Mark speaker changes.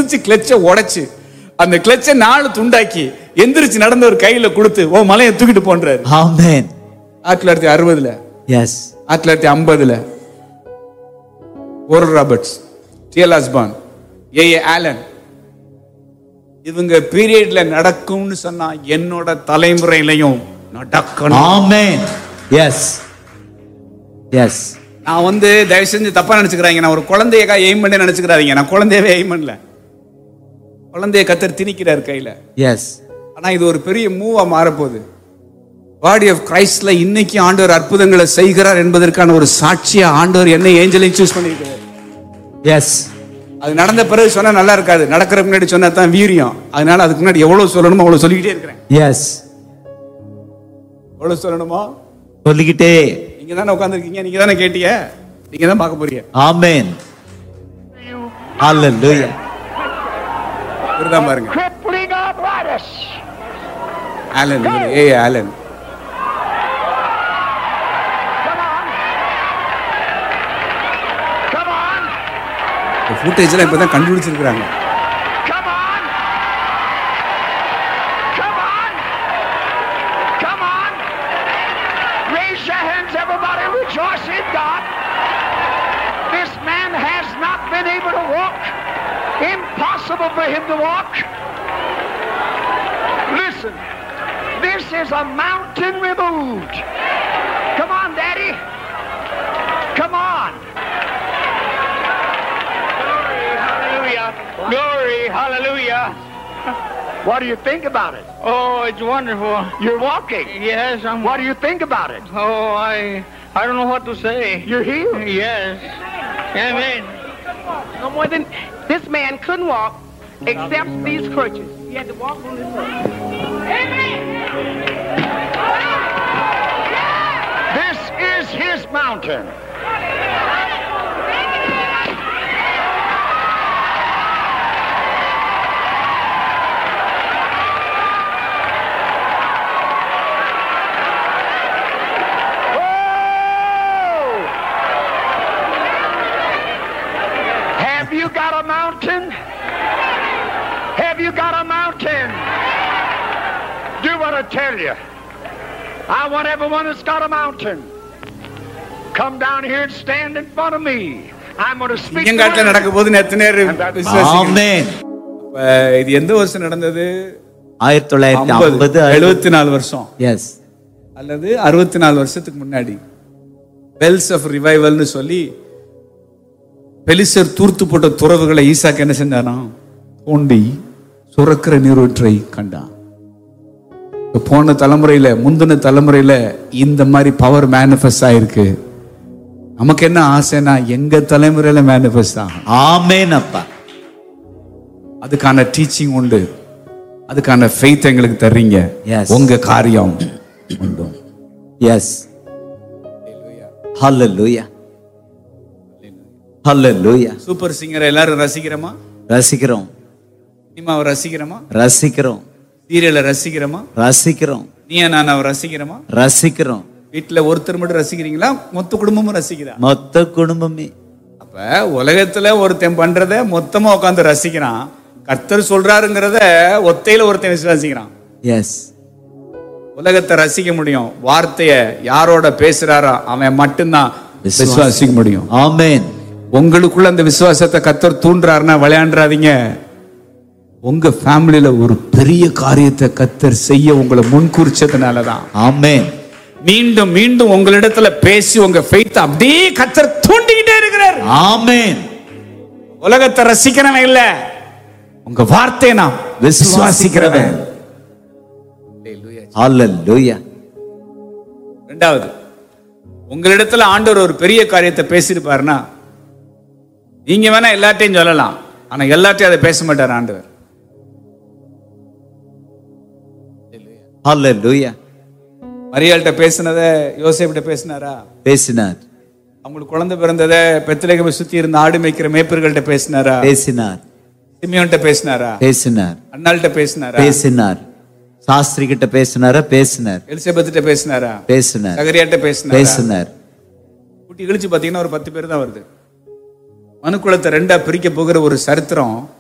Speaker 1: எந்திரிச்சு கிளச்சை உடைச்சு அந்த கிளச்சை நாலு துண்டாக்கி எந்திரிச்சு நடந்த ஒரு கையில கொடுத்து ஓ மலையை தூக்கிட்டு போன்றாரு
Speaker 2: Amen.
Speaker 1: ஆயிரத்தி தொள்ளாயிரத்தி அறுபதுல
Speaker 2: Yes.
Speaker 1: ஆயிரத்தி தொள்ளாயிரத்தி ஐம்பதுல Oral Roberts T L Osborn A A Allen இவங்க பீரியட்ல நடக்கும்னு சொன்னா என்னோட தலைமுறையிலையும் நடக்கணும்
Speaker 2: Amen. Yes. Yes.
Speaker 1: நான் வந்து தயவு செஞ்சு தப்பா நினைச்சுக்கிறாங்க நான் ஒரு குழந்தையக்கா எய்ம் பண்ணி நினைச்சுக்கிறாதீங்க நான் குழந்தையவே எய்ம் பண்ணல குழந்தைய கத்தர் திணிக்கிறார் கையில
Speaker 2: Yes.
Speaker 1: ஆனா இது ஒரு பெரிய மூவா மாறப்போகுது பாடி ஆஃப் கிரைஸ்ட்ல இன்னைக்கு ஆண்டவர் அற்புதங்களை செய்கிறார் என்பதற்கான ஒரு சாட்சியா ஆண்டவர் என்ன ஏஞ்சலையும் சூஸ் பண்ணியிருக்கிறார்
Speaker 2: Yes.
Speaker 1: அது நடந்த பிறகு சொன்னா நல்லா இருக்காது நடக்கிற முன்னாடி சொன்னா தான் வீரியம் அதனால அதுக்கு முன்னாடி எவ்வளவு சொல்லணுமோ அவ்வளவு சொல்லிக்கிட்டே இருக்கிறேன்
Speaker 2: Yes.
Speaker 1: எவ்வளவு சொல்லணுமோ
Speaker 2: சொல்லிக்கிட்டே
Speaker 1: நீங்க தானே உட்காந்துருக்கீங்க நீங்க தானே கேட்டீங்க நீங்க தான் பார்க்க போறீங்க
Speaker 2: Amen. Hallelujah.
Speaker 1: இதுதான் பாருங்க
Speaker 3: crippling arthritis.
Speaker 1: ஆலன் இவரு, A Allen
Speaker 3: Come on. Come on.
Speaker 1: Footage எல்லாம் இப்பதான் கண்டுபிடிச்சிருக்காங்க
Speaker 3: Come on. Come on. Come on. Raise your hands, everybody. Rejoice in God. This man has not been able to walk. Impossible for him to walk. Listen. This is a mountain removed. Come on, Daddy. Come on. Glory, hallelujah. Glory, hallelujah. What do you think about it?
Speaker 4: Oh, it's wonderful.
Speaker 3: You're walking.
Speaker 4: Yes, I'm.
Speaker 3: What do you think about it?
Speaker 4: Oh, I. I don't know what to say.
Speaker 3: You're healed.
Speaker 4: Yes. Amen.
Speaker 5: No more than this man couldn't walk except these crutches. He had to walk on his crutches.
Speaker 3: This is his mountain. Whoa! Have you got a mountain? Have you got a mountain? Do what I tell you. I want everyone that's got a mountain. Come down here and stand in front of me. I'm going to speak. the
Speaker 1: ஐயங்காட்டுல
Speaker 3: word.
Speaker 1: நடக்க போதுன்னு எத்தனை பேர் விசுவாசிக்கிறீங்க?
Speaker 2: Amen.
Speaker 1: அப்ப இது எந்த வருஷம் நடந்தது
Speaker 2: ஆயிரத்தி தொள்ளாயிரத்தி
Speaker 1: ஐம்பது
Speaker 2: ஐம்பது
Speaker 1: எழுபத்தி நாலு வருஷம்
Speaker 2: எஸ்
Speaker 1: அல்லது அறுபத்தி நாலு வருஷத்துக்கு முன்னாடி பெல்ஸ் ஆஃப் ரிவைவல்னு சொல்லி பெலிசர் தூர்த்து போட்ட துறவுகளை ஈசாக்கு என்ன செஞ்சாராம் தோண்டி சுரக்கிற நீரூற்றை கண்டான் இப்ப போன தலைமுறையில முந்தின தலைமுறையில இந்த மாதிரி பவர் மேனிஃபெஸ்ட் ஆயிருக்கு நமக்கு என்ன ஆசைன்னா எங்க தலைமுறையில மேனிஃபெஸ்ட் ஆகும்
Speaker 2: ஆமேன் அப்பா
Speaker 1: அதுக்கான டீச்சிங் உண்டு அதுக்கான ஃபெய்த் எங்களுக்கு தர்றீங்க
Speaker 2: Yes.
Speaker 1: உங்க காரியம் உண்டு
Speaker 2: எஸ் ஹalleluya ஹalleluya
Speaker 1: சூப்பர் சிங்கரை எல்லாரும் ரசிக்கிறோமா
Speaker 2: ரசிக்கிறோம்
Speaker 1: சினிமாவை ரசிக்கிறோமா
Speaker 2: ரசிக்கிறோம்
Speaker 1: சீரியலை ரசிக்கிறோமா
Speaker 2: ரசிக்கிறோம்
Speaker 1: நீயா நான் அவ ரசிக்கிறோமா
Speaker 2: ரசிக்கிறோம்
Speaker 1: வீட்டுல ஒருத்தர் மட்டும் ரசிக்கிறீங்களா மொத்த குடும்பமும் ரசிக்கிறா
Speaker 2: மொத்த குடும்பமே
Speaker 1: அப்ப உலகத்துல ஒருத்தன் பண்றத மொத்தமா உட்காந்து ரசிக்கிறான் கர்த்தர் சொல்றாருங்கிறத ஒத்தையில ஒருத்தன் விசுவாசிக்கிறான்
Speaker 2: எஸ்
Speaker 1: உலகத்தை ரசிக்க முடியும் வார்த்தைய யாரோட பேசுறாரோ அவன் மட்டும்தான்
Speaker 2: விசுவாசி-
Speaker 1: விசுவாசிக்க முடியும்
Speaker 2: ஆமேன்
Speaker 1: உங்களுக்குள்ள அந்த விசுவாசத்தை கத்தர் தூண்டுறாருன்னா விளையாண்டுறாதீங்க உங்க ஃபேமிலியில ஒரு பெரிய காரியத்தை கத்தர் செய்ய உங்களை முன்குறிச்சதுனாலதான்
Speaker 2: ஆமேன்
Speaker 1: மீண்டும் மீண்டும் உங்களிடத்துல பேசி உங்க ஃபெய்த் அப்படியே கத்தர் தூண்டிக்கிட்டே இருக்கிறார்
Speaker 2: ஆமேன்
Speaker 1: உலகத்தை ரசிக்கிறவன் இல்ல உங்க வார்த்தையை நான் விசுவாசிக்கிறவன்
Speaker 2: ஹalleluya
Speaker 1: ரெண்டாவது உங்களிடத்துல ஆண்டவர் ஒரு பெரிய காரியத்தை பேசியிருப்பாருன்னா நீங்க வேணா எல்லாத்தையும் சொல்லலாம் ஆனா எல்லாத்தையும் அதை பேச மாட்டார் ஆண்டவர்
Speaker 2: ஹalleluya
Speaker 1: மரியாள்கிட்ட பேசினத யோசேப்கிட்ட பேசினாரா
Speaker 2: பேசினார்
Speaker 1: அவங்களுக்கு குழந்தை பிறந்ததை பெத்தலேகமை சுத்தி இருந்த ஆடு மேய்க்கிற மேய்ப்பர்கள்ட்ட பேசினாரா
Speaker 2: பேசினார்
Speaker 1: சிமியோன்ட்ட பேசினாரா
Speaker 2: பேசினார்
Speaker 1: அண்ணாள்கிட்ட பேசினாரா
Speaker 2: பேசினார் சாஸ்திரி கிட்ட பேசினாரா பேசினார்
Speaker 1: எலிசபெத்திட்ட பேசினாரா
Speaker 2: பேசினார்
Speaker 1: சகரியாட்ட பேசினாரா
Speaker 2: பேசினார்
Speaker 1: கூட்டி கழிச்சு பாத்தீங்கன்னா ஒரு பத்து பேர் தான் வருது மனுக்குலத்தை ரெண்டா பிரிக்க போகிற ஒரு சரித்திரம்